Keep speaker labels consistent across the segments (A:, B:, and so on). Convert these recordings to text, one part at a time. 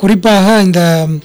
A: குறிப்பாக இந்த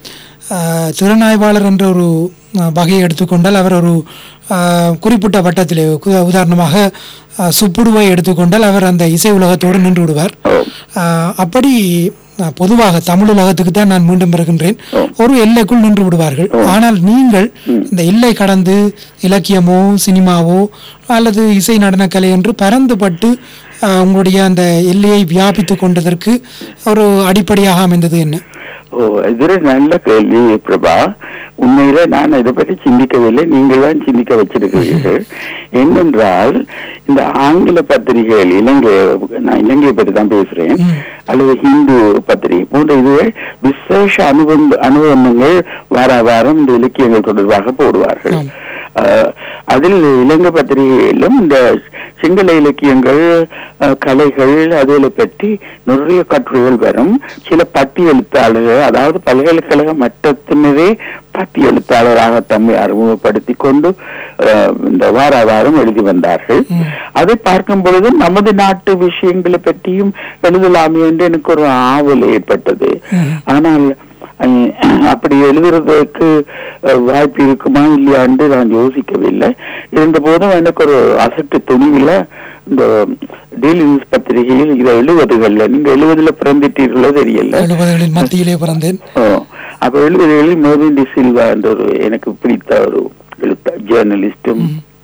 A: அஹ், திறனாய்வாளர் என்ற ஒரு அஹ், வகையை எடுத்துக்கொண்டால் அவர் ஒரு அஹ், குறிப்பிட்ட வட்டத்திலே கு- உதாரணமாக அஹ், சுப்புடுவை எடுத்துக்கொண்டால் அவர் அந்த இசை உலகத்தோடு நின்று விடுவார் அஹ், அப்படி அஹ், பொதுவாக தமிழ் உலகத்துக்கு தான் நான் மீண்டும் வருகின்றேன் ஒரு எல்லைக்குள் நின்று விடுவார்கள் ஆனால் நீங்கள் இந்த எல்லை கடந்து இலக்கியமோ சினிமாவோ அல்லது இசை நடனக்கலை என்று பரந்துபட்டு அஹ், உங்களுடைய அந்த எல்லையை வியாபித்து கொண்டதற்கு ஒரு அடிப்படையாக அமைந்தது என்ன
B: ஓ இது ஒரு நல்ல கேள்வி பிரபா உண்மையில நான் இதை பற்றி சிந்திக்கவில்லை நீங்கள் தான் சிந்திக்க வச்சிருக்கிறீர்கள் என்னென்றால் இந்த ஆங்கில பத்திரிகைகள் இலங்கை நான் இலங்கையை பற்றி தான் பேசுறேன் அல்லது ஹிந்து பத்திரிகை போன்ற இதுவே விசேஷ அனுபவ அனுபவங்கள் வார வாரம் இந்த இலக்கியங்கள் தொடர்பாக போடுவார்கள்
A: ஆம்.
B: அஹ், அதில் இலங்கை பத்திரிகையிலும் இந்த சிங்கள இலக்கியங்கள் அஹ், கலைகள் அதில் பற்றி நிறைய கட்டுரைகள் வரும் சில பட்டி எழுத்தாளர்கள் அதாவது பல்கலைக்கழக மட்டத்தினரே பட்டி எழுத்தாளராக தம்மை அறிமுகப்படுத்தி கொண்டு அஹ், இந்த வார வாரம் எழுதி வந்தார்கள் அதை பார்க்கும் பொழுது நமது நாட்டு விஷயங்களை பற்றியும் எழுதலாமே என்று எனக்கு ஒரு ஆவல் ஏற்பட்டது ஆனால் அஹ், அப்படி எழுதுறதுக்கு அஹ், வாய்ப்பு இருக்குமா இல்லையா என்று நான் யோசிக்கவில்லை இருந்த போதும் எனக்கு ஒரு அசட்டு துணிவில் இந்த டெய்லி நியூஸ் பத்திரிகையில் இதை எழுபதுகள்ல நீங்க எழுபதுல பிறந்துட்டீர்களோ தெரியல
A: எழுபதுகளின் மத்தியிலே பிறந்தேன்
B: ஓ, அப்ப எழுபதுகளில் மோதின் டி சில்வா என்ற ஒரு எனக்கு பிடித்த ஒரு எழுத்த ஜேர்னலிஸ்டும்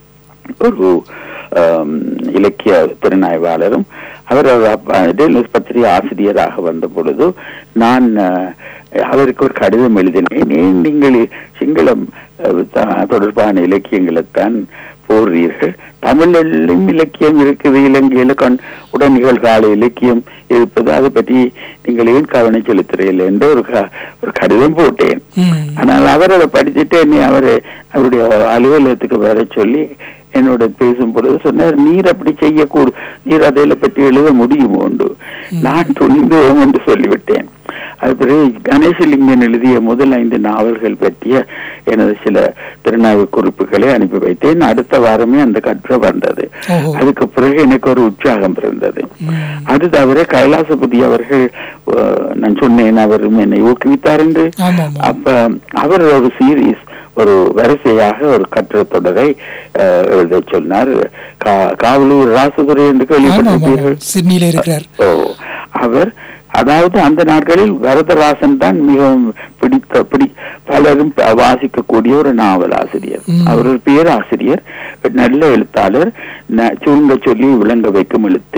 B: ஒரு ஆம், இலக்கிய திறனாய்வாளரும் அவர் ஒரு அப்ப- டெய்லி நியூஸ் பத்திரிகை ஆசிரியராக வந்த பொழுது நான் அஹ், அவருக்கு ஒரு கடிதம் எழுதினேன் ஏன் நீங்கள் சிங்களம் அஹ், த- தொடர்பான இலக்கியங்களைத்தான் போடுறீர்கள் தமிழிலும் இலக்கியம் இருக்குது இலங்கையில கண் உடன் நிகழ்கால இலக்கியம் இருப்பது அதை பற்றி நீங்கள் ஏன் கவனம் செலுத்துறீர்கள் என்று ஒரு க- ஒரு கடிதம் போட்டேன்
A: ம்.
B: ஆனால் அவர் அதை படிச்சுட்டு என்னை அவர் அவருடைய அலுவலகத்துக்கு வர சொல்லி என்னோட பேசும் பொழுது சொன்னார் நீர் அப்படி செய்யக்கூடு நீர் அதில் பற்றி எழுத முடியுமோ உண்டு நான் துணிந்தோம் என்று சொல்லிவிட்டேன் அது பிறகு கணேசலிங்கன் எழுதிய முதல் ஐந்து நாவல்கள் பற்றிய எனது சில திறனாய்வு குறிப்புகளை அனுப்பி வைத்தேன் அடுத்த வாரமே அந்த கட்டுரை வந்தது
A: ஓஹோ.
B: அதுக்கு பிறகு எனக்கு ஒரு உற்சாகம் பிறந்தது அது தவிர கைலாசபதி அவர்கள் அஹ், நான் சொன்னேன் அவரும் என்னை ஊக்குவித்தார் என்று
A: ஆமா ஆமா
B: அப்ப அவர் ஒரு சீரீஸ் ஒரு வரிசையாக ஒரு கட்டுரை தொடரை அஹ், எழுத சொன்னார் கா- காவலூர் ராசதுரை என்று
A: ஆமா ஆமா
B: கேள்விப்பட்டிருப்பீர்கள்
A: சிட்னியில இருக்கிறார்
B: ஓ அவர் அதாவது அந்த நாட்களில் வரதராசன் தான் மிகவும் பிடித்த பிடி பலரும் ப- வாசிக்கக்கூடிய ஒரு நாவல் ஆசிரியர்
A: ம்.
B: அவர் ஒரு பேராசிரியர் நல்ல எழுத்தாளர் ந- சுருங்க சொல்லி விளங்க வைக்கும் எழுத்து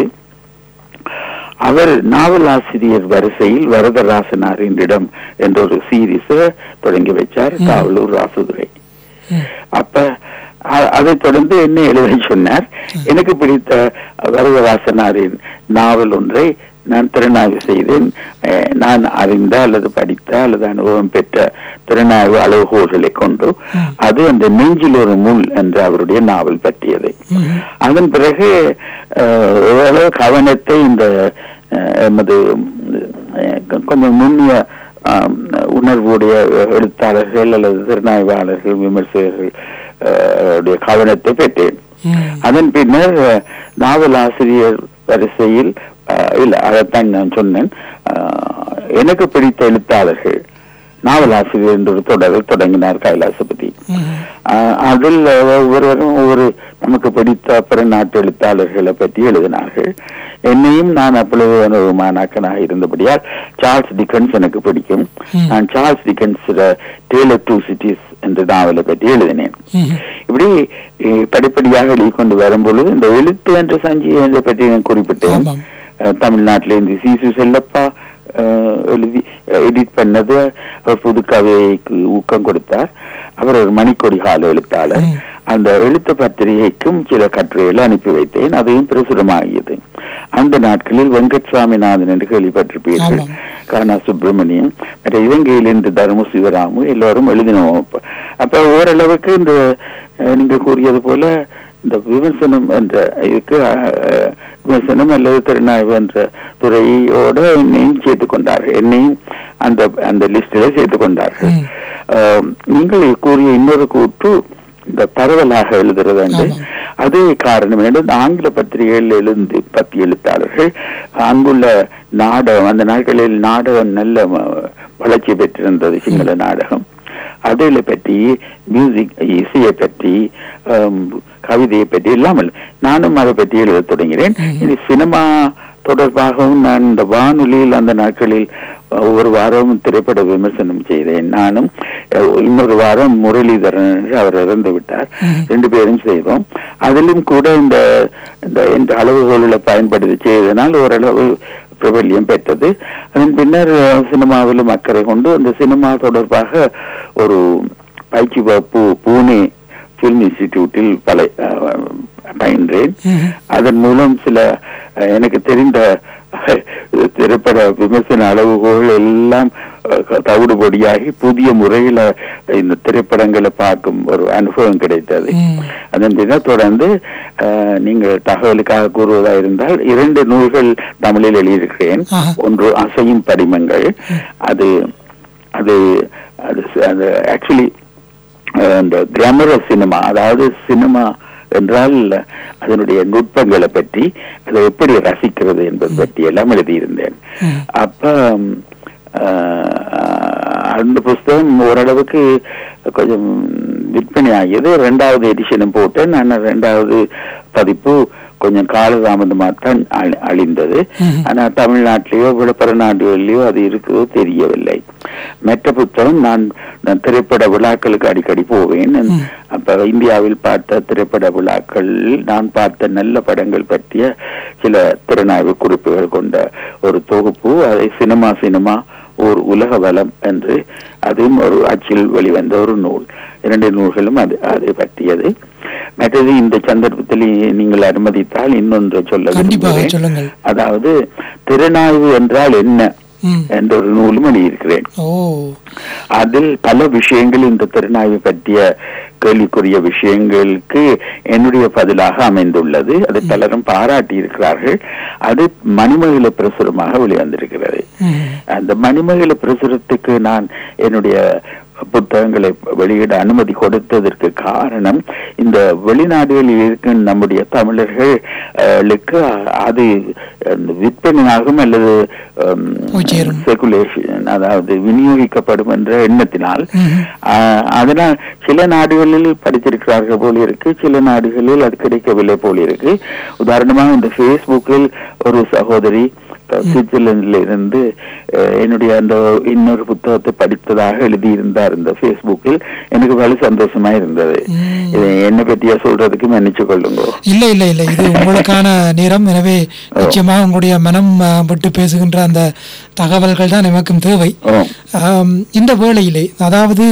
B: அவர் நாவல் ஆசிரியர் வரிசையில் வரதராசனாரின் இடம் என்ற ஒரு சீரீஸ தொடங்கி வச்சார் காவலூர் ராசுதுரை
A: ம்.
B: அப்ப அ- அதைத் தொடர்ந்து என்ன எழுத சொன்னார் எனக்கு பிடித்த வரதராசனாரின் நாவல் ஒன்றை நான் திறனாய்வு செய்தேன் அஹ், நான் அறிந்த அல்லது படித்த அல்லது அனுபவம் பெற்ற திறனாய்வு அளவுகோல்களை கொண்டு அது அந்த நெஞ்சில் ஒரு முள் என்ற அவருடைய நாவல் பற்றியது
A: ம்.
B: அதன் பிறகு அஹ், ஓரளவு கவனத்தை இந்த அஹ், எமது அஹ், கொஞ்சம் நுண்ணிய ஆம், உணர்வுடைய எழுத்தாளர்கள் அல்லது திறனாய்வாளர்கள் விமர்சகர்கள் அஹ், உடைய கவனத்தை பெற்றேன்
A: ம்.
B: அதன் பின்னர் அஹ், நாவல் ஆசிரியர் வரிசையில் அஹ், இல்ல அதைத்தான் நான் சொன்னேன் அஹ், எனக்கு பிடித்த எழுத்தாளர்கள் நாவல் ஆசிரியர் என்ற ஒரு தொடரை தொடங்கினார் கைலாசபதி
A: ம்.
B: ஆஹ் அதில் ஒவ்வொருவரும் ஒவ்வொரு நமக்கு பிடித்த பிற நாட்டு எழுத்தாளர்களை பற்றி எழுதினார்கள் என்னையும் நான் அப்பொழுது ஒரு மாணாக்கனாக இருந்தபடியால் சார்ல்ஸ் டிக்கன்ஸ் எனக்கு பிடிக்கும்
A: ம்.
B: நான் Charles Dickens tale of two cities என்ற நாவலை பற்றி எழுதினேன்
A: ம்.
B: இப்படி அஹ், படிப்படியாக எழுதி கொண்டு வரும்பொழுது இந்த எழுத்து என்ற சஞ்சிகை பற்றி நான் குறிப்பிட்டேன்
A: ஆமாம்.
B: அஹ், தமிழ்நாட்டில இருந்து சிசு செல்லப்பா அஹ், எழுதி எடிட் பண்ணது அவர் புது கவிதைக்கு ஊக்கம் கொடுத்தார் அவர் ஒரு மணிக்கொடி கால எழுத்தாளர்
A: ம்.
B: அந்த எழுத்து பத்திரிகைக்கும் சில கட்டுரைகளை அனுப்பி வைத்தேன் அதையும் பிரசுரமாகியது அந்த நாட்களில் வெங்கட் சுவாமிநாதன் என்று கேள்விப்பட்டிருப்பீர்கள்
A: ஆமாம்.
B: கானா சுப்பிரமணியம் மற்ற இலங்கையிலிருந்து தர்ம சிவராமு எல்லோரும் எழுதினோம் அப்ப. அப்ப ஓரளவுக்கு இந்த அஹ், நீங்க கூறியது போல இந்த விமர்சனம் என்ற இதுக்கு அஹ், விமர்சனம் அல்லது திறனாய்வு என்ற துறையோட என்னையும் சேர்த்து கொண்டார்கள் என்னையும் அந்த அந்த லிஸ்டில சேர்த்து கொண்டார்கள்
A: ம்.
B: அஹ், நீங்கள் கூறிய இன்னொரு கூற்று இந்த பரவலாக எழுதுறது வந்து
A: ஆமாம்.
B: அதே காரணம் என்னது ஆங்கில பத்திரிகைகள் எழுந்து பத்தி எழுத்தாளர்கள் அங்குள்ள நாடகம் அந்த நாட்களில் நாடகம் நல்ல ம- வளர்ச்சி பெற்றிருந்தது சிங்கள நாடகம் அதில் பற்றி மியூசிக் இசையை பற்றி ஆம், கவிதையை பற்றி இல்லாமல் நானும் அதை பற்றி எழுதத் தொடங்கினேன் இது சினிமா தொடர்பாகவும் நான் இந்த வானொலியில் அந்த நாட்களில் ஒவ்வொரு வாரமும் திரைப்பட விமர்சனம் செய்தேன் நானும் அஹ், இன்னொரு வாரம் முரளிதரன் என்று அவர் இறந்து விட்டார் ரெண்டு பேரும் செய்தோம் அதிலும் கூட இந்த இந்த இந்த அளவுகோல்களை பயன்படுத்தி செய்ததனால் ஓரளவு பிரபல்யம் பெற்றது அதன் பின்னர் அஹ், சினிமாவிலும் அக்கறை கொண்டு அந்த சினிமா தொடர்பாக ஒரு பயிற்சி வகுப்பு பூனே பிலிம் இன்ஸ்டிடியூட்டில் பல அஹ், பயின்றேன்
A: ம்ஹும்.
B: அதன் மூலம் சில அஹ், எனக்கு தெரிந்த அஹ், திரைப்பட விமர்சன அளவுகோல் எல்லாம் அஹ், தவிடுபொடியாகி புதிய முறையில இந்த திரைப்படங்களை பார்க்கும் ஒரு அனுபவம் கிடைத்தது
A: ம்.
B: அதன் பின்னர் தொடர்ந்து அஹ், நீங்கள் தகவலுக்காக கூறுவதா இருந்தால் இரண்டு நூல்கள் தமிழில் எழுதியிருக்கிறேன்
A: ஆஹா.
B: ஒன்று அசையும் படிமங்கள் அது அது அது அது ஆக்சுவலி இந்த கிராமரஸ் சினிமா அதாவது சினிமா என்றால் அதனுடைய நுட்பங்களை பற்றி அதை எப்படி ரசிக்கிறது என்பது பற்றி எல்லாம் எழுதியிருந்தேன்
A: ம்.
B: அப்ப ம், ஆஹ், அந்த புஸ்தகம் ஓரளவுக்கு கொஞ்சம் விற்பனை ஆகியது ரெண்டாவது எடிஷனும் போட்டேன் நான் ரெண்டாவது பதிப்பு கொஞ்சம் காலதாமதமாக தான் அழி- அழிந்தது
A: ம்ஹும்.
B: ஆனா தமிழ்நாட்டிலேயோ விழுப்புர நாடுகளிலேயோ அது இருக்குதோ தெரியவில்லை மற்ற புத்தகம் நான் நான் திரைப்பட விழாக்களுக்கு அடிக்கடி போவேன்
A: ம்.
B: அப்ப இந்தியாவில் பார்த்த திரைப்பட விழாக்கள் நான் பார்த்த நல்ல படங்கள் பற்றிய சில திறனாய்வு குறிப்புகள் கொண்ட ஒரு தொகுப்பு அதை சினிமா சினிமா ஒரு உலக வளம் என்று அதுவும் ஒரு அச்சில் வெளிவந்த ஒரு நூல் இரண்டு நூல்களும் அது அதை பற்றியது மற்றது இந்த சந்தர்ப்பத்தில் நீங்கள் அனுமதித்தால் இன்னொன்று சொல்ல
A: கண்டிப்பாக
B: விரும்புகிறேன்.
A: சொல்லுங்கள்
B: அதாவது திறனாய்வு என்றால் என்ன
A: ம்.
B: என்ற ஒரு நூலும் எழுதியிருக்கிறேன்
A: ஓ
B: அதில் பல விஷயங்கள் இந்த திறனாய்வு பற்றிய கேள்விக்குரிய விஷயங்களுக்கு என்னுடைய பதிலாக அமைந்துள்ளது அது பலரும் பாராட்டி இருக்கிறார்கள் அது மணிமகிழ பிரசுரமாக வெளிவந்திருக்கிறது
A: ம்.
B: அந்த மணிமகிழ பிரசுரத்துக்கு நான் என்னுடைய புத்தகங்களை வெளியிட அனுமதி கொடுத்ததற்கு காரணம் இந்த வெளிநாடுகளில் இருக்கும் நம்முடைய தமிழர்களுக்கு அது அந்த விற்பனையாகும் அல்லது
A: போய் சேரும்.
B: செகுலேஷன் அதாவது விநியோகிக்கப்படும் என்ற எண்ணத்தினால்
A: ம்ஹும்.
B: ஆஹ், அதனால் சில நாடுகளில் படித்திருக்கிறார்கள் போல இருக்கு சில நாடுகளில் அது கிடைக்கவில்லை போல இருக்கு உதாரணமாக இந்த ஃபேஸ்புக்கில் ஒரு சகோதரி அஹ், சுவிட்சர்லாந்தில் இருந்து அஹ், என்னுடைய அந்த இன்னொரு புத்தகத்தை படித்ததாக எழுதியிருந்தார் இந்த ஃபேஸ்புக்கில் எனக்கு வலு சந்தோஷமா இருந்தது
A: ம்.
B: இதை என்னை பற்றியா சொல்றதுக்கு மன்னிச்சு கொள்ளுங்க
A: இல்ல இல்ல இல்ல இது உங்களுக்கான நேரம் எனவே நிச்சயமாக உங்களுடைய மனம் ஆ, விட்டு பேசுகின்ற அந்த தகவல்கள் தான் நமக்கும் தேவை
B: ஓ
A: ஆம், இந்த வேளையிலே அதாவது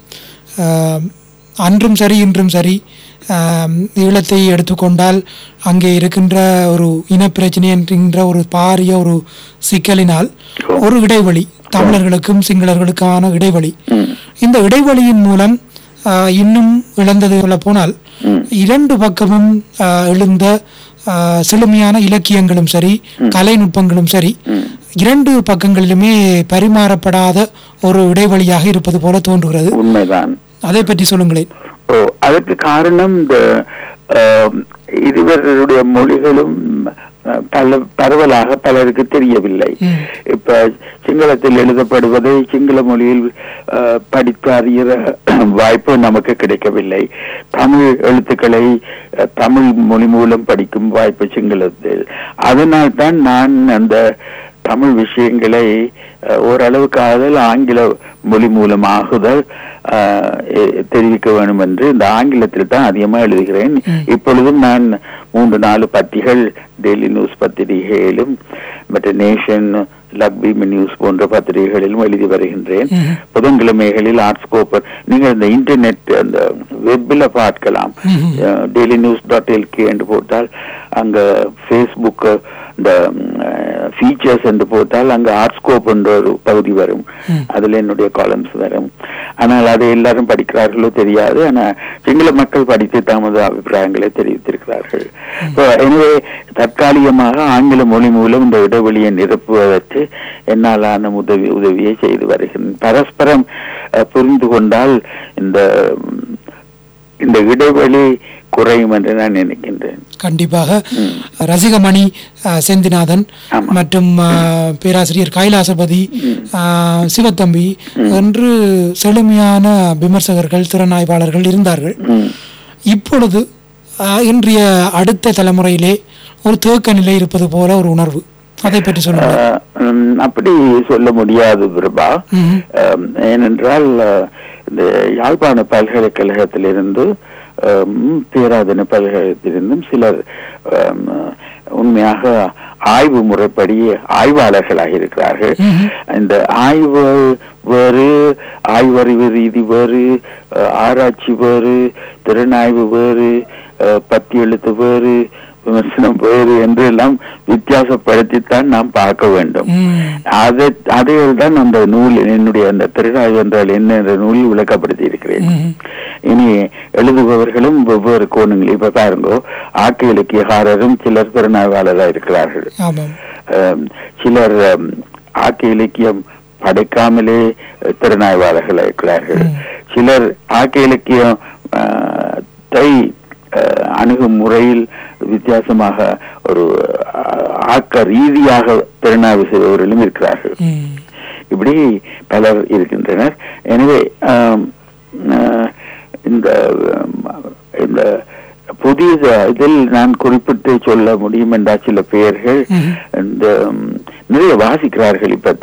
A: ஆம், அன்றும் சரி இன்றும் சரி ஆம், ஈழத்தை எடுத்துக்கொண்டால் அங்கே இருக்கின்ற ஒரு இனப்பிரச்சனை என்கின்ற ஒரு பாரிய ஒரு சிக்கலினால் ஒரு இடைவெளி தமிழர்களுக்கும் சிங்களர்களுக்கான இடைவெளி
B: ம்.
A: இந்த இடைவெளியின் மூலம் ஆ, இன்னும் இழந்தது சொல்ல போனால்
B: ம்.
A: இரண்டு பக்கமும் ஆ, எழுந்த ஆ, செழுமையான இலக்கியங்களும் சரி கலைநுட்பங்களும் சரி இரண்டு பக்கங்களிலுமே பரிமாறப்படாத ஒரு இடைவெளியாக இருப்பது போல தோன்றுகிறது
B: உண்மைதான்
A: அதை பற்றி சொல்லுங்களேன்
B: ஓ அதற்கு காரணம் இந்த ஆம், இருவருடைய மொழிகளும் அஹ், பல பரவலாக பலருக்கு தெரியவில்லை
A: ம்.
B: இப்ப சிங்களத்தில் எழுதப்படுவதை சிங்கள மொழியில் அஹ், படித்து அறிகிற வாய்ப்பு நமக்கு கிடைக்கவில்லை தமிழ் எழுத்துக்களை அஹ், தமிழ் மொழி மூலம் படிக்கும் வாய்ப்பு சிங்களத்தில் அதனால் தான் நான் அந்த தமிழ் விஷயங்களை அஹ், ஓரளவுக்காக ஆங்கில மொழி மூலமாகுதல் அஹ், எ- தெரிவிக்க வேண்டும் என்று இந்த ஆங்கிலத்தில் தான் அதிகமாக எழுதுகிறேன் இப்பொழுதும் நான் மூன்று நாலு பத்திகள் டெய்லி நியூஸ் பத்திரிகையிலும் மற்ற நேஷன் லக்பி நியூஸ் போன்ற பத்திரிகைகளிலும் எழுதி வருகின்றேன்
A: ம்ஹும்.
B: புதன்கிழமைகளில் ஆர்ட்ஸ் கோப்பர் நீங்க இந்த இன்டர்நெட் அந்த வெப்பில் பார்க்கலாம்
A: ம்ஹும்.
B: டெய்லி நியூஸ் டாட் எல்கே என்று போட்டால் அங்க ஃபேஸ்புக் இந்த ஃபீச்சர்ஸ் என்று போட்டால் அங்க ஆர்ட்ஸ்கோப் என்ற ஒரு பகுதி வரும்
A: ம்.
B: அதுல என்னுடைய காலம்ஸ் வரும் ஆனால் அதை எல்லாரும் படிக்கிறார்களோ தெரியாது ஆனா சிங்கள மக்கள் படித்து தமது அபிப்பிராயங்களை தெரிவித்திருக்கிறார்கள் So, எனவே தற்காலிகமாக ஆங்கில மொழி மூலம் இந்த இடைவெளியை நிரப்புவதற்கு என்னாலான உதவி உதவியை செய்து வருகிறேன் பரஸ்பரம் அஹ், புரிந்து கொண்டால் இந்த ம், இந்த இடைவெளி குறையும் என்று நான் நினைக்கின்றேன்
A: கண்டிப்பாக ரசிகமணி அஹ், செந்திநாதன் மற்றும் அஹ், பேராசிரியர் கைலாசபதி அஹ், சிவத்தம்பி என்று செழுமையான விமர்சகர்கள் திறனாய்வாளர்கள் இருந்தார்கள்
B: ம்.
A: இப்பொழுது அஹ், இன்றைய அடுத்த தலைமுறையிலே ஒரு தேக்க நிலை இருப்பது போல ஒரு உணர்வு அதை பற்றி சொல்லுங்க
B: ஆஹ் உம், அப்படி சொல்ல முடியாது பிரபா
A: ம்ஹும்.
B: ஆம், ஏனென்றால் ஆஹ், இந்த யாழ்ப்பாண பல்கலைக்கழகத்திலிருந்து ஆம், பேராதன பல்கலைக்கழகத்திலிருந்தும் சிலர் ஆம், உண்மையாக ஆய்வு முறைப்படி ஆய்வாளர்களாக இருக்கிறார்கள் இந்த ஆய்வு வேறு ஆய்வறிவு ரீதி வேறு ஆஹ், ஆராய்ச்சி வேறு திறனாய்வு வேறு ஆஹ், பத்தி எழுத்து வேறு விமர்சனம் வேறு என்று எல்லாம் வித்தியாசப்படுத்தித்தான் நாம் பார்க்க வேண்டும்
A: ம்.
B: அதை அதையில் தான் அந்த நூல் என்னுடைய அந்த திருநாள் என்றால் என்ன என்ற நூலில் விளக்கப்படுத்தி இருக்கிறேன்
A: ம்ஹும்.
B: இனி எழுதுபவர்களும் வெவ்வேறு கோணங்கள் இப்ப பாருங்கோ ஆக்க இலக்கியகாரரும் சிலர் திறனாய்வாளராக இருக்கிறார்கள்
A: ஆமாம்
B: ஆம், சிலர் ஆம், ஆக்க இலக்கியம் படைக்காமலே அஹ், திறனாய்வாளர்கள் இருக்கிறார்கள் சிலர் ஆக்க இலக்கியம் ஆஹ், தை ஆஹ், அணுகும் முறையில் வித்தியாசமாக ஒரு ஆஹ், ஆக்க ரீதியாக திறனாய்வு செய்பவர்களும் இருக்கிறார்கள்
A: ம்.
B: இப்படி பலர் இருக்கின்றனர் எனவே ஆம், ஆஹ், இந்த ஆம், இந்த புதிய இதில் நான் குறிப்பிட்டு சொல்ல முடியும் என்ற சில பெயர்கள்
A: ம்ஹும்.
B: இந்த ம், நிறைய வாசிக்கிறார்கள் இப்ப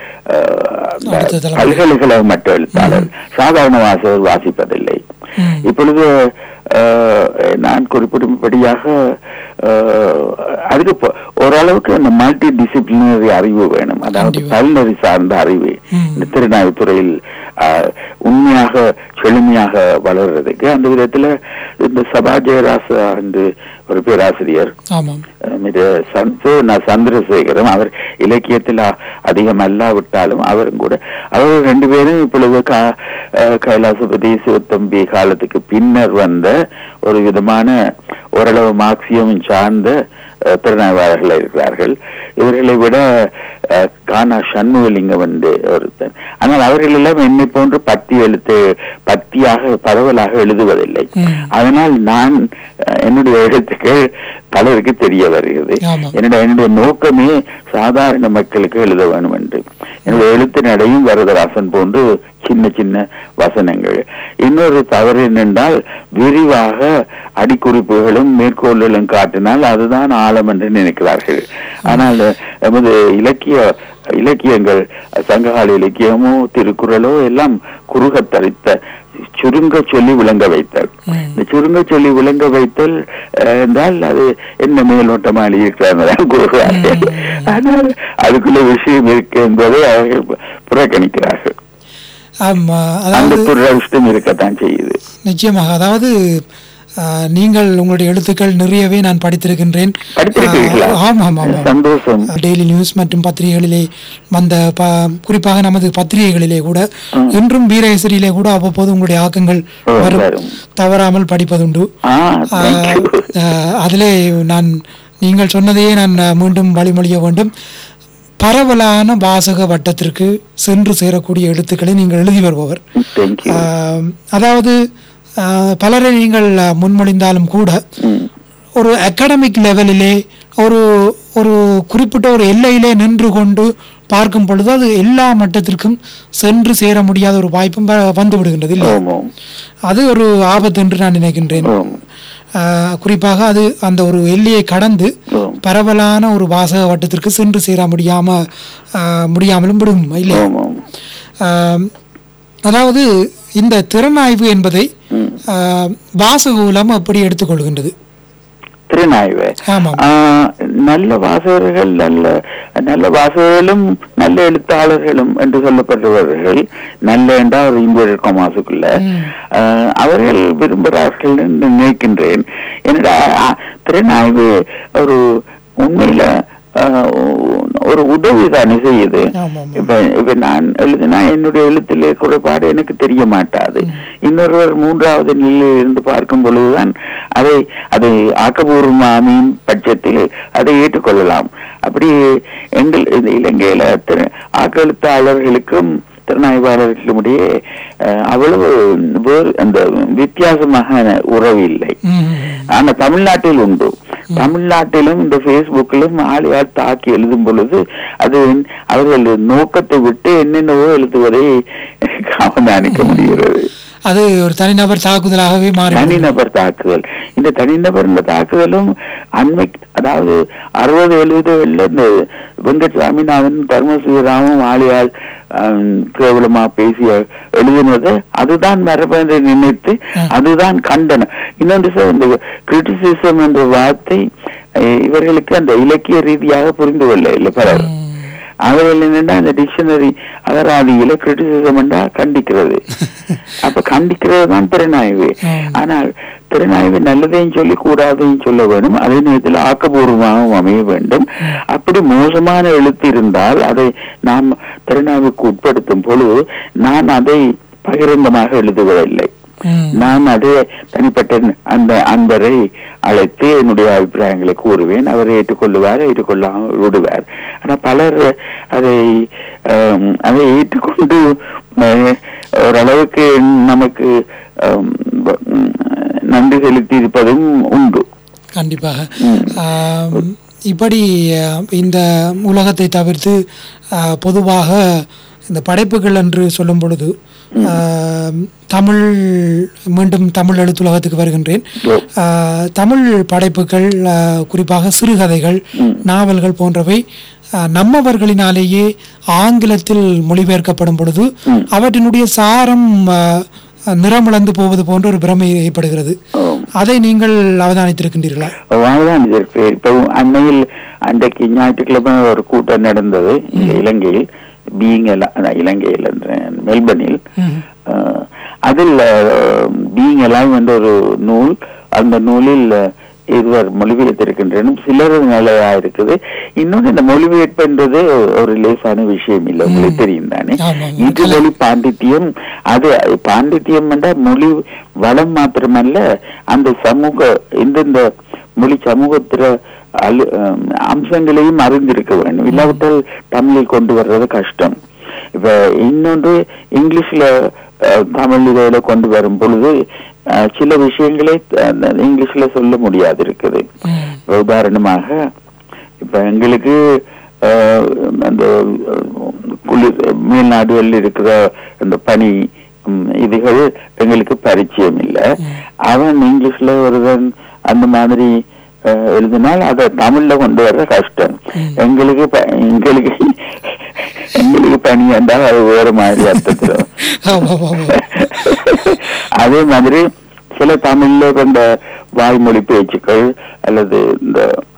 A: அடுத்த தலைமுறை.
B: பல்கலைக்கழக மட்ட எழுத்தாளர் சாதாரண வாசகர் வாசிப்பதில்லை
A: ம்.
B: இப்பொழுது ஆஹ், நான் குறிப்பிடும்படியாக ஆஹ், அதுக்கு இப்போ ஓரளவுக்கு அந்த மல்டி டிசிப்ளினரி அறிவு வேணும் அதாவது
A: கண்டிப்பா.
B: பல்நெறி சார்ந்த அறிவு
A: ம்.
B: இந்த திருநாய் துறையில் ஆஹ், உண்மையாக செழுமையாக வளர்றதுக்கு அந்த விதத்துல இந்த சபா ஜெயராசா என்று ஒரு பேராசிரியர்
A: ஆமாம்
B: அஹ், மிக சந்து நான் சந்திரசேகரம் அவர் இலக்கியத்தில் அ- அதிகம் அல்லாவிட்டாலும் அவரும் கூட அவர் ரெண்டு பேரும் இப்பொழுது கா- அஹ், கைலாசபதி சிவத்தம்பி காலத்துக்கு பின்னர் வந்த ஒரு விதமான ஓரளவு மார்க்சியம் சார்ந்த அஹ், திறனாய்வாளர்கள் இருக்கிறார்கள் இவர்களை விட அஹ், கானா சண்முகலிங்கம் வந்து ஒருத்தர் ஆனால் அவர்கள் எல்லாம் என்னை போன்று பத்தி எழுத்து பத்தியாக பரவலாக எழுதுவதில்லை
A: ம்.
B: அதனால் நான் அஹ், என்னுடைய எழுத்துக்கள் பலருக்கு தெரிய வருகிறது
A: ஆமாம்.
B: என்னுடைய என்னுடைய நோக்கமே சாதாரண மக்களுக்கு எழுத வேண்டும் என்று என்னுடைய எழுத்து நடையும் வரதராசன் போன்று சின்ன சின்ன வசனங்கள் இன்னொரு தவறு என்னென்றால் விரிவாக அடிக்குறிப்புகளும் மேற்கோள்களும் காட்டினால் அதுதான் ஆழம் என்று நினைக்கிறார்கள் ஆனால் எமது இலக்கிய இலக்கியங்கள் சங்ககால இலக்கியமோ திருக்குறளோ எல்லாம் குறுகத் தரித்த சுருங்க சொல்லி விளங்க வைத்தல்
A: ம்.
B: இந்த சுருங்க சொல்லி விளங்க வைத்தல் அஹ், என்றால் அது என்ன மேலோட்டமா இருக்கிறார்கள் கூறுகிறார்கள் ஆனால் அதுக்குள்ள விஷயம் இருக்கு என்பதை அவர்கள் புறக்கணிக்கிறார்கள்
A: ஆமா
B: அந்த
A: அதாவது
B: துரதிருஷ்டம் இருக்கத்தான் செய்யுது
A: நிச்சயமாக அதாவது ஆஹ், நீங்கள் உங்களுடைய எழுத்துக்கள் நிறையவே நான் படித்திருக்கின்றேன்
B: படித்திருக்கிறீர்களா
A: ஆஹ், ஆமாம் ஆமாம்
B: சந்தோஷம்
A: டெய்லி நியூஸ் மற்றும் பத்திரிகைகளிலே வந்த ப குறிப்பாக நமது பத்திரிகைகளிலே கூட இன்றும் வீரேசரியிலே கூட அவ்வப்போது உங்களுடைய ஆக்கங்கள்
B: ஓ,
A: வரும்
B: வரும்.
A: தவறாமல் படிப்பதுண்டு
B: ஆ thank you.
A: ஆஹ், அதிலே நான் நீங்கள் சொன்னதையே நான் ஆஹ், மீண்டும் வழிமொழிய வேண்டும் பரவலான வாசக வட்டத்திற்கு சென்று சேரக்கூடிய எழுத்துக்களை நீங்கள் எழுதி வருபவர்
B: Thank you.
A: ஆஹ், அதாவது ஆஹ், பலரை நீங்கள் ஆஹ், முன்மொழிந்தாலும் கூட
B: ம்.
A: ஒரு அகாடமிக் லெவலிலே ஒரு ஒரு குறிப்பிட்ட ஒரு எல்லையிலே நின்று கொண்டு பார்க்கும் பொழுது அது எல்லா மட்டத்திற்கும் சென்று சேர முடியாத ஒரு வாய்ப்பும் வ- வந்து விடுகின்றது இல்லை
B: ஓம் ஓம்
A: அது ஒரு ஆபத்து என்று நான் நினைக்கின்றேன்
B: ஓம்
A: ஆஹ், குறிப்பாக அது அந்த ஒரு எல்லையை கடந்து
B: ஓம்
A: பரவலான ஒரு வாசக வட்டத்திற்கு சென்று சேர முடியாம ஆஹ், முடியாமலும் விடும் இல்லை
B: ஓம் ஓம்
A: ஆம், அதாவது இந்த திறனாய்வு என்பதை
B: ம்.
A: ஆஹ், வாசகூலம் அப்படி எடுத்துக்கொள்கின்றது
B: திருநாய்வு
A: ஆமாம்
B: ஆ, நல்ல வாசகர்கள் நல்ல நல்ல வாசகர்களும் நல்ல எழுத்தாளர்களும் என்று சொல்லப்படுபவர்கள் நல்ல என்றால் ஒரு இன்பர் கொமாசுக்குள்ள
A: ம்.
B: ஆ, அவர்கள் விரும்புகிறார்கள் என்று நினைக்கின்றேன் என்னடா ஆ, திறனாய்வு ஒரு உண்மையில ஆ, ஒரு உதவி தானே செய்யுது
A: ஆமாம்
B: இப்ப இப்ப நான் எழுதினா என்னுடைய எழுத்திலே குறைபாடு எனக்கு தெரிய மாட்டாது இன்னொருவர் மூன்றாவது நிலையில் இருந்து பார்க்கும் பொழுதுதான் அதை அதை ஆக்கபூர்வமாமின் பட்சத்தில் அதை ஏற்றுக்கொள்ளலாம் அப்படி எங்கள் இந்த இலங்கையில திரு ஆக்கெழுத்தாளர்களுக்கும் திறனாய்வாளர்களுக்கும் இடையே அஹ், அவ்வளவு வேறு அந்த வித்தியாசமான உறவு இல்லை
A: ம், ம்,
B: ஆனா தமிழ்நாட்டில் உண்டு தமிழ்நாட்டிலும் இந்த பேஸ்புக்கிலும் ஆளியால் தாக்கி எழுதும் பொழுது அது அவர்கள் நோக்கத்தை விட்டு என்னென்னவோ எழுதுவதை அவதானிக்க முடிகிறது
A: அது ஒரு தனிநபர் தாக்குதலாகவே மாறி
B: தனிநபர் தாக்குதல் இந்த தனிநபர் இந்த தாக்குதலும் அண்மை அதாவது அறுபது எழுபதுகளில் இந்த வெங்கட் சாமிநாதன் தர்மசிவராமும் ஆளியால் ஆம், கேவலமா பேசிய எழுதினது அதுதான் மரபு என்று நினைத்து அதுதான் கண்டனம் இன்னொன்று சார் இந்த கிரிட்டிசிசம் என்ற வார்த்தை அஹ், இவர்களுக்கு அந்த இலக்கிய ரீதியாக புரிந்து கொள்ள இல்லை பலர்
A: ம்.
B: அவர்கள் என்னன்னா அந்த டிக்ஷனரி அகராதியில கிரிட்டிசிசம் என்றா கண்டிக்கிறது அப்ப கண்டிக்கிறது தான் திறனாய்வு
A: ம்.
B: ஆனால் திறனாய்வு நல்லதையும் சொல்லி கூடாதையும் சொல்ல வேண்டும் அதே நேரத்தில் ஆக்கப்பூர்வமாகவும் அமைய வேண்டும் அப்படி மோசமான எழுத்து இருந்தால் அதை நாம் திறனாய்வுக்கு உட்படுத்தும் பொழுது நான் அதை பகிரங்கமாக எழுதுவதில்லை
A: ம்.
B: நான் அது தனிப்பட்ட அந்த அன்பரை அழைத்து என்னுடைய அபிப்பிராயங்களை கூறுவேன் அவர் ஏற்றுக்கொள்ளுவார் ஏற்றுக்கொள்ளாமல் விடுவார் ஆனா பலர் அதை ஆம், அதை ஏற்றுக்கொண்டு அஹ், ஓரளவுக்கு நமக்கு ஆம், உம், நன்றி செலுத்தி இருப்பதும் உண்டு
A: கண்டிப்பாக
B: ம்.
A: ஆம், இப்படி அஹ், இந்த உலகத்தை தவிர்த்து அஹ், பொதுவாக இந்த படைப்புகள் என்று சொல்லும் பொழுது ஆம், தமிழ் மீண்டும் தமிழ் எழுத்துலகத்துக்கு வருகின்றேன்
B: ஓ.
A: ஆஹ், தமிழ் படைப்புகள் ஆஹ், குறிப்பாக சிறுகதைகள் நாவல்கள் போன்றவை ஆஹ், நம்மவர்களினாலேயே ஆங்கிலத்தில் மொழிபெயர்க்கப்படும் பொழுது அவற்றினுடைய சாரம் ஆஹ், நிறமிழந்து போவது போன்ற ஒரு பிரமை ஏற்படுகிறது
B: ஆம்.
A: அதை நீங்கள் அவதானித்திருக்கின்றீர்களா
B: வாழ்தான் இதற்கு இப்போ அண்மையில் அன்றைக்கு ஞாயிற்றுக்கிழமை ஒரு கூட்டம் நடந்தது இங்க இலங்கையில் பீயிங் எல்லாம் இலங்கையில் என்றேன், மெல்பர்னில்
A: ம்.
B: அஹ், அதில் பீயிங் எல்லாம் என்ற ஒரு நூல் அந்த நூலில் அஹ், இருவர் மொழிபெயர்த்திருக்கின்றன சிலர் நிலையா இருக்குது இன்னொன்று இந்த மொழிபெயர்ப்பு என்றது ஒரு லேசான விஷயம் இல்லை உங்களுக்கு தெரியும் தானே
A: ஆமா, ஆமா.
B: இது மொழி பாண்டித்தியம் அது பாண்டித்தியம் என்றால் மொழி வளம் மாத்திரமல்ல அந்த சமூக இந்தந்த மொழி சமூகத்தில அழு அஹ் அம்சங்களையும் அறிந்திருக்க வேண்டும் இல்லாவிட்டால் தமிழில் கொண்டு வர்றது கஷ்டம் இப்ப இன்னொன்று இங்கிலீஷ்ல அஹ், தமிழ் இதில கொண்டு வரும் பொழுது அஹ், சில விஷயங்களை அஹ், இங்கிலீஷ்ல சொல்ல முடியாது இருக்குது
A: ம்.
B: இப்ப உதாரணமாக இப்ப எங்களுக்கு அஹ், அந்த அஹ், குளிர் மேல்நாடுகளில் இருக்கிற அந்த பனி ம், இதுகள் எங்களுக்கு பரிச்சயம் இல்லை அவன் இங்கிலீஷ்ல ஒருவன் அந்த மாதிரி அஹ், எழுதினால் அதை தமிழ்ல கொண்டு வர கஷ்டம் எங்களுக்கு ப- எங்களுக்கு எங்களுக்கு பனி என்றால் அது வேற மாதிரி அர்த்தத்தில்
A: ஆமா, ஆமா.
B: அதே மாதிரி சில தமிழ்ல கொண்ட வாய்மொழி பேச்சுக்கள் அல்லது இந்த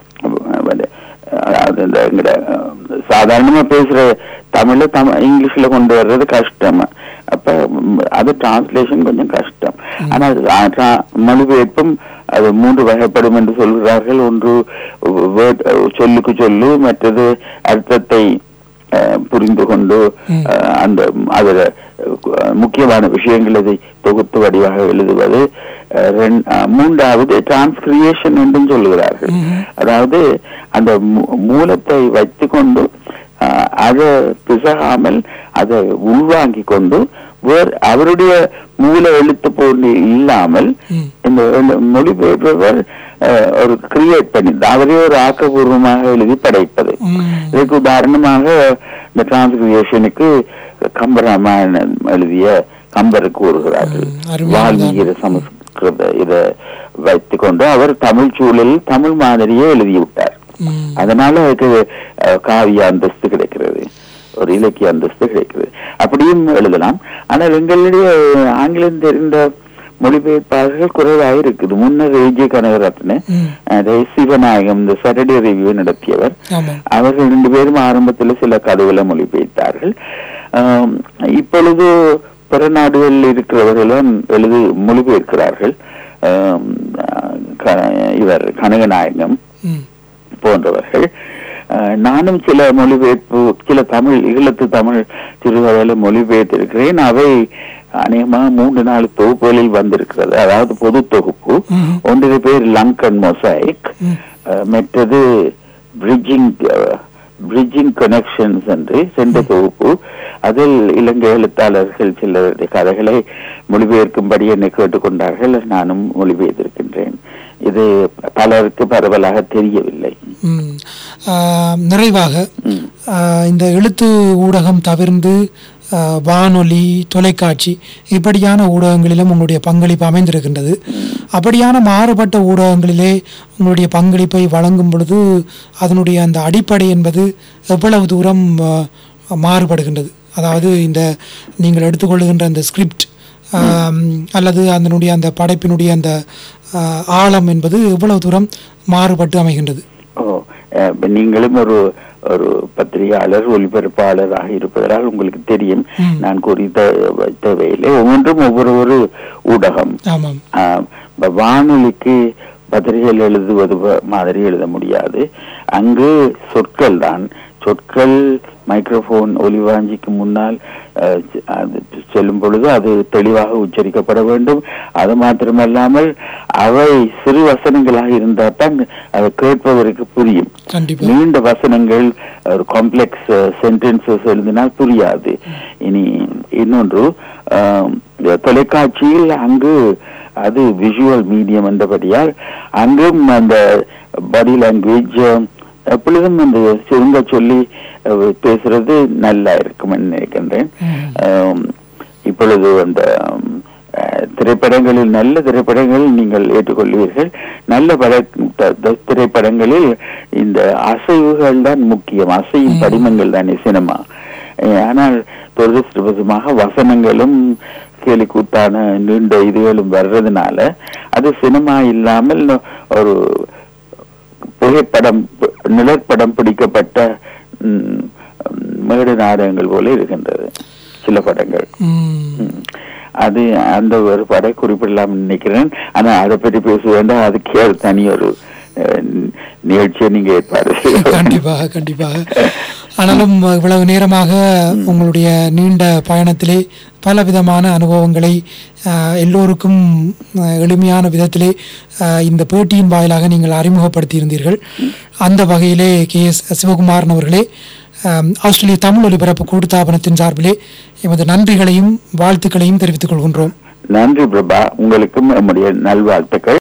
B: அஹ், அதாவது இந்த எங்கட, அஹ், சாதாரணமா பேசுற தமிழ்ல தமிழ் இங்கிலீஷ்ல கொண்டு வர்றது கஷ்டம் அப்ப ம், அது டிரான்ஸ்லேஷன் கொஞ்சம் கஷ்டம் ஆனா அது, ஆ, tra- மொழிபெயர்ப்பும் அது மூன்று வகைப்படும் என்று சொல்கிறார்கள் ஒன்று word, சொல்லுக்கு சொல்லு மற்றது அர்த்தத்தை அஹ், புரிந்து கொண்டு அஹ், அந்த அதுல அஹ், முக்கியமான விஷயங்கள் அதை தொகுத்து வடிவாக எழுதுவது அஹ், ரெண்- அஹ், மூன்றாவது டிரான்ஸ்கிரியேஷன் என்றும் சொல்லுகிறார்கள் அதாவது அந்த மூ- மூலத்தை வைத்துக்கொண்டு அஹ், அதை பிசகாமல் அதை உள்வாங்கி கொண்டு வேறு அவருடைய மூல எழுத்து போன்று இல்லாமல்
A: ம்.
B: இந்த இந்த மொழிபெயர்ப்பவர் அஹ், ஒரு கிரியேட் பண்ணி அவரே ஒரு ஆக்கபூர்வமாக எழுதி படைப்பது
A: ம்.
B: இதுக்கு உதாரணமாக இந்த டிரான்ஸ்கிரியேஷனுக்கு கம்பராமாயணம் எழுதிய கம்பர் கூறுகிறார்கள்
A: ம், அருமையான
B: வால்மீகி சமஸ்கிருத இதை வைத்துக்கொண்டு அவர் தமிழ் சூழலில் தமிழ் மாதிரியே எழுதிவிட்டார்
A: ம்.
B: அதனால அதுக்கு அஹ், காவிய அந்தஸ்து கிடைக்கிறது ஒரு இலக்கிய அந்தஸ்து கிடைக்கிறது அப்படியும் எழுதலாம் ஆனால் எங்களுடைய ஆங்கிலம் தெரிந்த மொழிபெயர்ப்பாளர்கள் குறைவாக இருக்குது முன்னர் விஜய கனகரத்ன
A: ம்.
B: அதை சிவநாயகம் இந்த சாட்டர்டே ரிவ்யூ நடத்தியவர்
A: ஆமா
B: அவர்கள் ரெண்டு பேரும் ஆரம்பத்தில் சில கதைகளை மொழிபெயர்த்தார்கள் ஆம், இப்பொழுது பிற நாடுகளில் இருக்கிறவர்களும் எழுதி மொழிபெயர்க்கிறார்கள் ஆம், க- இவர் கனகநாயகம்
A: ம்.
B: போன்றவர்கள் அஹ், நானும் சில மொழிபெயர்ப்பு சில தமிழ் ஈழத்து தமிழ் சிறுகதையில மொழிபெயர்த்திருக்கிறேன் அவை அநேகமாக மூன்று நாலு தொகுப்புகளில் வந்திருக்கிறது அதாவது பொது தொகுப்பு
A: ம்ஹும்.
B: ஒன்றிய பேர் லங்கன் மொசைக்
A: ம்.
B: மற்றது பிரிட்ஜிங் பிரிட்ஜிங் கனெக்ஷன்ஸ் என்று சென்ற தொகுப்பு அதில் இலங்கை எழுத்தாளர்கள் சிலருடைய கதைகளை மொழிபெயர்க்கும்படி என்னை கேட்டுக்கொண்டார்கள் நானும் மொழிபெயர்த்திருக்கின்றேன் இது பலருக்கு பரவலாக தெரியவில்லை
A: ம். ஆஹ், நிறைவாக
B: ம்.
A: ஆஹ், இந்த எழுத்து ஊடகம் தவிர்ந்து ஆஹ், வானொலி தொலைக்காட்சி இப்படியான ஊடகங்களிலும் உங்களுடைய பங்களிப்பு அமைந்திருக்கின்றது அப்படியான மாறுபட்ட ஊடகங்களிலே உங்களுடைய பங்களிப்பை வழங்கும் பொழுது அதனுடைய அந்த அடிப்படை என்பது எவ்வளவு தூரம் ஆஹ், மாறுபடுகின்றது அதாவது இந்த நீங்கள் எடுத்துக்கொள்ளுகின்ற அந்த ஸ்கிரிப்ட் அல்லது அதனுடைய அந்த படைப்பினுடைய அந்த ஆஹ், ஆழம் என்பது எவ்வளவு தூரம் மாறுபட்டு அமைகின்றது
B: ஓ அஹ், இப்ப நீங்களும் ஒரு ஒரு பத்திரிகையாளர் ஒலிபரப்பாளராக இருப்பதால் உங்களுக்கு தெரியும்
A: ம்.
B: நான் குறித்த தேவையில்லை ஒவ்வொன்றும் ஒவ்வொரு ஒரு ஊடகம்
A: ஆமாம்
B: ஆஹ், இப்ப வானொலிக்கு பத்திரிகைகள் எழுதுவது ப- மாதிரி எழுத முடியாது அங்கு சொற்கள் தான் சொற்கள் மைக்ரோஃபோன் ஒலிவாஞ்சிக்கு முன்னால் அஹ், செ- அது செல்லும் பொழுது அது தெளிவாக உச்சரிக்கப்பட வேண்டும் அது மாத்திரமல்லாமல் அவை சிறு வசனங்களாக இருந்தால் தான் அதை கேட்பவருக்கு புரியும்
A: கண்டிப்பா
B: நீண்ட வசனங்கள் ஒரு காம்ப்ளெக்ஸ் சென்டென்சஸ் எழுதினால் புரியாது இனி இன்னொன்று ஆம், இந்த தொலைக்காட்சியில் அங்கு அது விஷுவல் மீடியம் என்றபடியால் அங்கும் அந்த பாடி லாங்குவேஜ் எப்பொழுதும் அந்த சுருங்க சொல்லி அஹ், பேசுறது நல்லா இருக்கும் நினைக்கின்றேன்
A: ம்.
B: ஆம், இப்பொழுது அந்த ஆம், அஹ், திரைப்படங்களில் நல்ல திரைப்படங்கள் நீங்கள் ஏற்றுக்கொள்வீர்கள் நல்ல பட த- த- திரைப்படங்களில் இந்த அசைவுகள் தான் முக்கியம் அசையும் படிமங்கள் தானே சினிமா அஹ், ஆனால் துரதிருஷ்டவசமாக வசனங்களும் கேலிக்கூத்தான நீண்ட இதுகளும் வர்றதுனால அது சினிமா இல்லாமல் ஒரு புகைப்படம் ப- நிழற்படம் பிடிக்கப்பட்ட ம், மேடு நாடகங்கள் போல இருக்கின்றது சில படங்கள்
A: ம்.
B: ம். அது அந்த ஒரு படை குறிப்பிடலாம் நினைக்கிறேன் ஆனா அதை பற்றி பேச வேண்டாம் அதுக்கே ஒரு தனி ஒரு அஹ், நிகழ்ச்சியை நீங்க ஏற்பாடு செய்ய வேண்டும்.
A: கண்டிப்பாக கண்டிப்பாக ஆனாலும் இவ்வளவு நேரமாக உங்களுடைய நீண்ட பயணத்திலே பல விதமான அனுபவங்களை ஆஹ், எல்லோருக்கும் ஆஹ், எளிமையான விதத்திலே ஆஹ், இந்த பேட்டியின் வாயிலாக நீங்கள் அறிமுகப்படுத்தியிருந்தீர்கள் அந்த வகையிலே கே எஸ் சிவகுமாரன் அவர்களே ஆம், ஆஸ்திரேலிய தமிழ் ஒலிபரப்பு கூட்டுத்தாபனத்தின் சார்பிலே எமது நன்றிகளையும் வாழ்த்துக்களையும் தெரிவித்துக் கொள்கின்றோம்
B: நன்றி பிரபா உங்களுக்கும் நம்முடைய நல்வாழ்த்துக்கள்